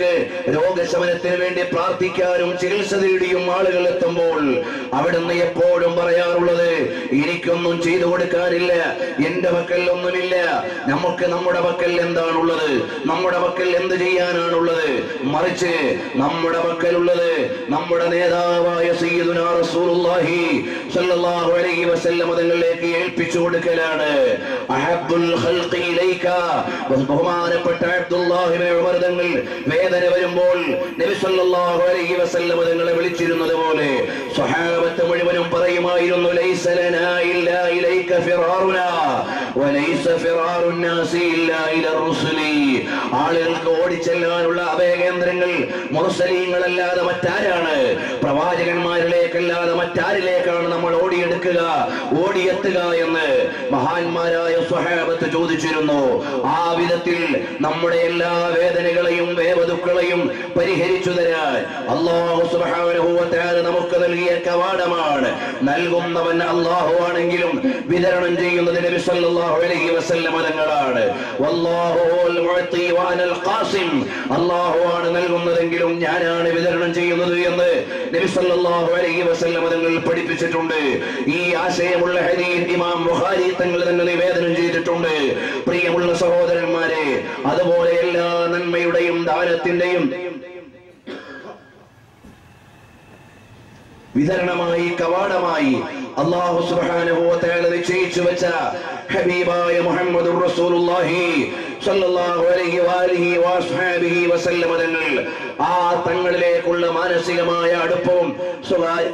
A: രോഗശമനത്തിന് വേണ്ടി പ്രാർത്ഥിക്കാനും ചികിത്സ തേടിയും ആളുകൾ എത്തുമ്പോൾ അവിടുന്ന് എപ്പോഴും പറയാറുള്ളത് എനിക്കൊന്നും ചെയ്തു കൊടുക്കാനില്ല എന്റെ പക്കൽ ഒന്നുമില്ല നമുക്ക് നമ്മുടെ പക്കൽ എന്താണുള്ളത് നമ്മുടെ പക്കൽ എന്ത് ചെയ്യാനാണുള്ളത് മറിച്ച് നമ്മുടെ പക്കലുള്ളത് നമ്മുടെ നേതാവായ സയ്യിദുനാ റസൂലുള്ളാഹി സ്വല്ലല്ലാഹു അലൈഹി വസല്ലം തങ്ങളിലേക്ക് ഏൽപ്പിച്ചു കൊടുക്കലാണ് അഹബ്ബുൽ ഖൽഖി ഇലൈക ബഹുമാനപ്പെട്ട അബ്ദുല്ലാഹി ഇബ്നു ഉമർ തങ്ങൾ വേദന വരുമ്പോൾ നബി സല്ലല്ലാഹു അലൈഹി വസല്ലം തങ്ങളെ വിളിച്ചിരുന്നത് പോലെ സ്വഹാബത്ത് മുഴുവനും പറയുമായിരുന്നു ലൈസ ലനാ ഇല്ലാ ഇലൈക ഫിറാറുനാ വലൈസ ഫിറാറു الناس ഇല്ലാ ഇല الرسل ആളുകൾക്ക് ഓടിച്ചെല്ലാനുള്ള അഭയകേന്ദ്രങ്ങൾ മുർസലീങ്ങളല്ലാതെ മറ്റാരാണ് പ്രവാചകന്മാരിലേക്കല്ലാതെ മറ്റാരിലേക്കാണ് നമ്മൾ ഓടിയെടുക്കുക ഓടിയെത്തുക എന്ന് മഹാന്മാരായ സ്വഹാബത്ത് ചോദിച്ചിരുന്നു ആ വിധത്തിൽ നമ്മുടെ എല്ലാ വേദനകളെയും വേവതുക്കളെയും പരിഹരിച്ചു തരാൻ അള്ളാഹു സുബ്ഹാനഹു വ തആല നമുക്ക് നൽകിയ കവാടമാണ് നൽകുന്നവൻ അള്ളാഹു ആണെങ്കിലും വിതരണം ചെയ്യുന്നത് നബി സല്ലല്ലാഹു അലൈഹി വസല്ലം തങ്ങളാണ് വല്ലാഹു ഹുവൽ മുഅത്തി വഅനൽ ഖാസിം അള്ളാഹു ആണ് നൽകുന്നതെങ്കിലും ഞാനാണ് വിതരണം ചെയ്യുന്നത് എന്ന് നബി സല്ലല്ലാഹു അലൈഹി വസല്ലം തങ്ങൾ പഠിപ്പിച്ചിട്ടുണ്ട് ഈ ആശയമുള്ള ഹദീസ് ഇമാം ബുഖാരി തങ്ങൾ തന്നെ നിവേദനം ചെയ്തിട്ടുണ്ട് പ്രിയമുള്ള സഹോദരന്മാരെ അതുപോലെ എല്ലാ നന്മയുടെയും ദാനത്തിന്റെയും വിതരണമായി കവാടമായി അള്ളാഹു സുബ്ഹാനഹു വ തആല നിശ്ചയിച്ചു വെച്ച ഹബീബായ മുഹമ്മദുർ റസൂലുള്ളാഹി സ്വല്ലല്ലാഹു അലൈഹി വാലിഹി വസ്ഹാബിഹി വസല്ലമ തങ്ങൾ ആ തങ്ങളിലേക്കുള്ള മാനസികമായ അടുപ്പവും സ്വകാര്യ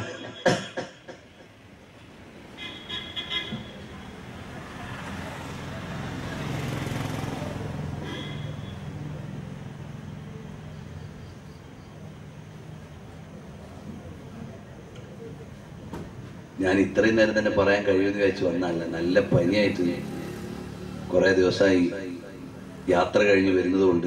B: ഞാൻ ഇത്രയും നേരം തന്നെ പറയാൻ കഴിയുമെന്ന് കഴിച്ചു വന്നല്ല നല്ല പനിയായിട്ട് കുറെ ദിവസമായി യാത്ര കഴിഞ്ഞ് വരുന്നതുകൊണ്ട്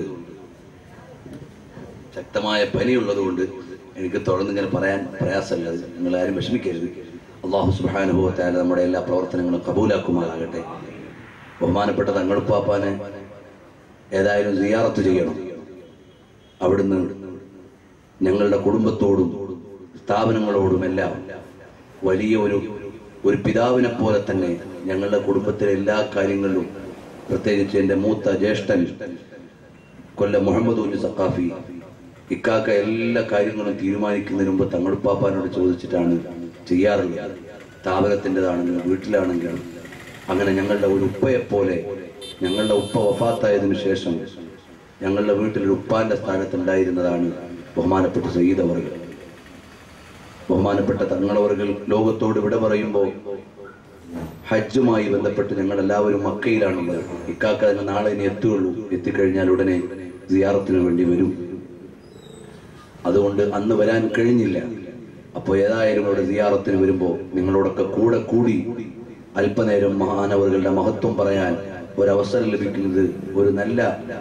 B: ശക്തമായ പനിയുള്ളതുകൊണ്ട് എനിക്ക് തുടർന്ന് ഇങ്ങനെ പറയാൻ പ്രയാസമല്ല അത് നിങ്ങൾ ആരും വിഷമിക്കരുത് അള്ളാഹു സുബാനുഭവത്തായ നമ്മുടെ എല്ലാ പ്രവർത്തനങ്ങളും കബൂലാക്കുമാറാകട്ടെ ബഹുമാനപ്പെട്ട തങ്ങളുപ്പാപ്പാനെ ഏതായാലും സിയാറത്ത് ചെയ്യണം അവിടുന്ന് ഞങ്ങളുടെ കുടുംബത്തോടും സ്ഥാപനങ്ങളോടുമെല്ലാം വലിയ ഒരു ഒരു പിതാവിനെ പോലെ തന്നെ ഞങ്ങളുടെ കുടുംബത്തിലെ എല്ലാ കാര്യങ്ങളിലും പ്രത്യേകിച്ച് എൻ്റെ മൂത്ത ജ്യേഷ്ഠൻ കൊല്ലം മുഹമ്മദ് ഉല്ലി സക്കാഫി ഇക്കാക്ക എല്ലാ കാര്യങ്ങളും തീരുമാനിക്കുന്നതിന് മുമ്പ് തങ്ങളുപ്പാപ്പാനോട് ചോദിച്ചിട്ടാണ് ചെയ്യാറുള്ളത് സ്ഥാപനത്തിൻ്റെതാണെങ്കിലും വീട്ടിലാണെങ്കിലും അങ്ങനെ ഞങ്ങളുടെ ഒരു ഉപ്പയെ പോലെ ഞങ്ങളുടെ ഉപ്പ വഫാത്തായതിനു ശേഷം ഞങ്ങളുടെ വീട്ടിൽ ഉപ്പാന്റെ സ്ഥാനത്തുണ്ടായിരുന്നതാണ് ബഹുമാനപ്പെട്ട സയ്യിദ് അവർകൾ ബഹുമാനപ്പെട്ട തങ്ങളവർകൾ ലോകത്തോട് വിട പറയുമ്പോൾ ഹജ്ജുമായി ബന്ധപ്പെട്ട് ഞങ്ങൾ എല്ലാവരും മക്കയിലാണുള്ളത് ഇക്കാക്ക തന്നെ നാളെ ഇനി എത്തുകയുള്ളൂ എത്തിക്കഴിഞ്ഞാൽ ഉടനെ സിയാറത്തിന് വേണ്ടി വരും അതുകൊണ്ട് അന്ന് വരാൻ കഴിഞ്ഞില്ല അപ്പോൾ ഏതായാലും ഇവിടെ സിയാറത്തിന് വരുമ്പോൾ നിങ്ങളോടൊക്കെ കൂടെ കൂടി അല്പനേരം മഹാനവറുകളുടെ മഹത്വം പറയാൻ ഒരവസരം ലഭിക്കുന്നത് ഒരു നല്ല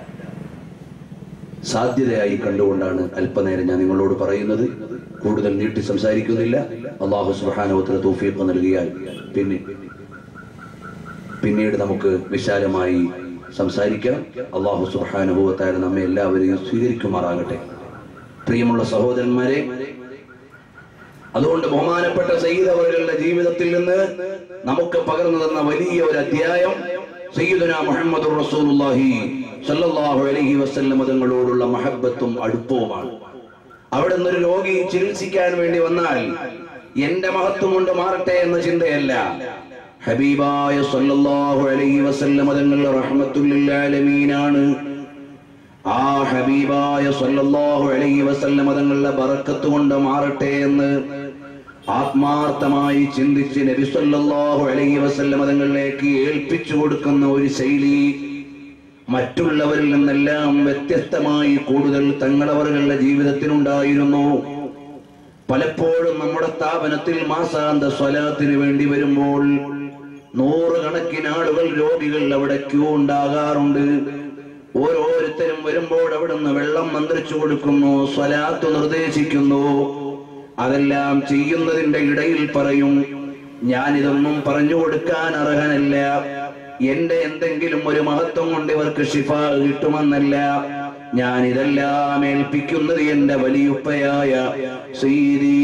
B: സാധ്യതയായി കണ്ടുകൊണ്ടാണ് അല്പനേരം ഞാൻ നിങ്ങളോട് പറയുന്നത് കൂടുതൽ നീട്ടി സംസാരിക്കുന്നില്ല അള്ളാഹു സുബാനോത്ര തൗഫീഖ് നൽകിയാൽ പിന്നെ പിന്നീട് നമുക്ക് വിശാലമായി സംസാരിക്കാം അള്ളാഹു സുബാനുഭവത്തായ നമ്മെ എല്ലാവരെയും സ്വീകരിക്കുമാറാകട്ടെ പ്രിയമുള്ള സഹോദരന്മാരെ
A: അതുകൊണ്ട് ബഹുമാനപ്പെട്ട സയ്യിദ് അവരുടെ ജീവിതത്തിൽ നിന്ന് നമുക്ക് പകർന്നു തന്ന വലിയ ഒരു അധ്യായം സയ്യിദുന മുഹമ്മദ് റസൂലുള്ളാഹി സല്ലല്ലാഹു അലൈഹി വസല്ലം തങ്ങളോടുള്ള മഹബത്തും അടുപ്പവുമാണ് അവിടെ നിന്നൊരു രോഗി ചികിത്സിക്കാൻ വേണ്ടി വന്നാൽ എന്റെ മഹത്വം കൊണ്ട് മാറട്ടെ എന്ന ചിന്തയല്ല ഹബീബായ സല്ലല്ലാഹു അലൈഹി വസല്ലം തങ്ങൾ റഹ്മത്തുൽ ലിൽ ആലമീനാണ് ആ ഹബീബായ സല്ലല്ലാഹു അലൈഹി വസല്ലം തങ്ങളുടെ ബറക്കത്ത് കൊണ്ട് മാറട്ടെ എന്ന് ആത്മാർത്ഥമായി ചിന്തിച്ച് നബി സല്ലല്ലാഹു അലൈഹി വസല്ലം തങ്ങളിലേക്ക് ഏൽപ്പിച്ചു കൊടുക്കുന്ന ഒരു ശൈലി മറ്റുള്ളവരിൽ നിന്നെല്ലാം വ്യത്യസ്തമായി കൂടുതൽ തങ്ങളവറുകളുടെ ജീവിതത്തിനുണ്ടായിരുന്നു പലപ്പോഴും നമ്മുടെ സ്ഥാപനത്തിൽ മാസാന്ത സ്വലാത്തിന് വേണ്ടി വരുമ്പോൾ നൂറുകണക്കിന് ആളുകൾ രോഗികൾ അവിടെ ക്യൂ ഉണ്ടാകാറുണ്ട് ഓരോരുത്തരും വരുമ്പോൾ അവിടുന്ന് വെള്ളം മന്ത്രിച്ചു കൊടുക്കുന്നു സ്വലാത്ത് നിർദ്ദേശിക്കുന്നു അതെല്ലാം ചെയ്യുന്നതിന്റെ ഇടയിൽ പറയും ഞാനിതൊന്നും പറഞ്ഞു കൊടുക്കാൻ അർഹനല്ല എന്റെ എന്തെങ്കിലും ഒരു മഹത്വം കൊണ്ട് ഇവർക്ക് ഷിഫ കിട്ടുമെന്നല്ല ഞാൻ ഇതെല്ലാം ഏൽപ്പിക്കുന്നത് എന്റെ വലിയുപ്പയായ സയ്യിദീ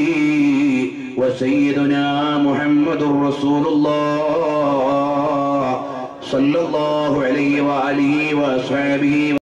A: وسيدنا محمد رسول الله صلى الله عليه وآله وأصحابه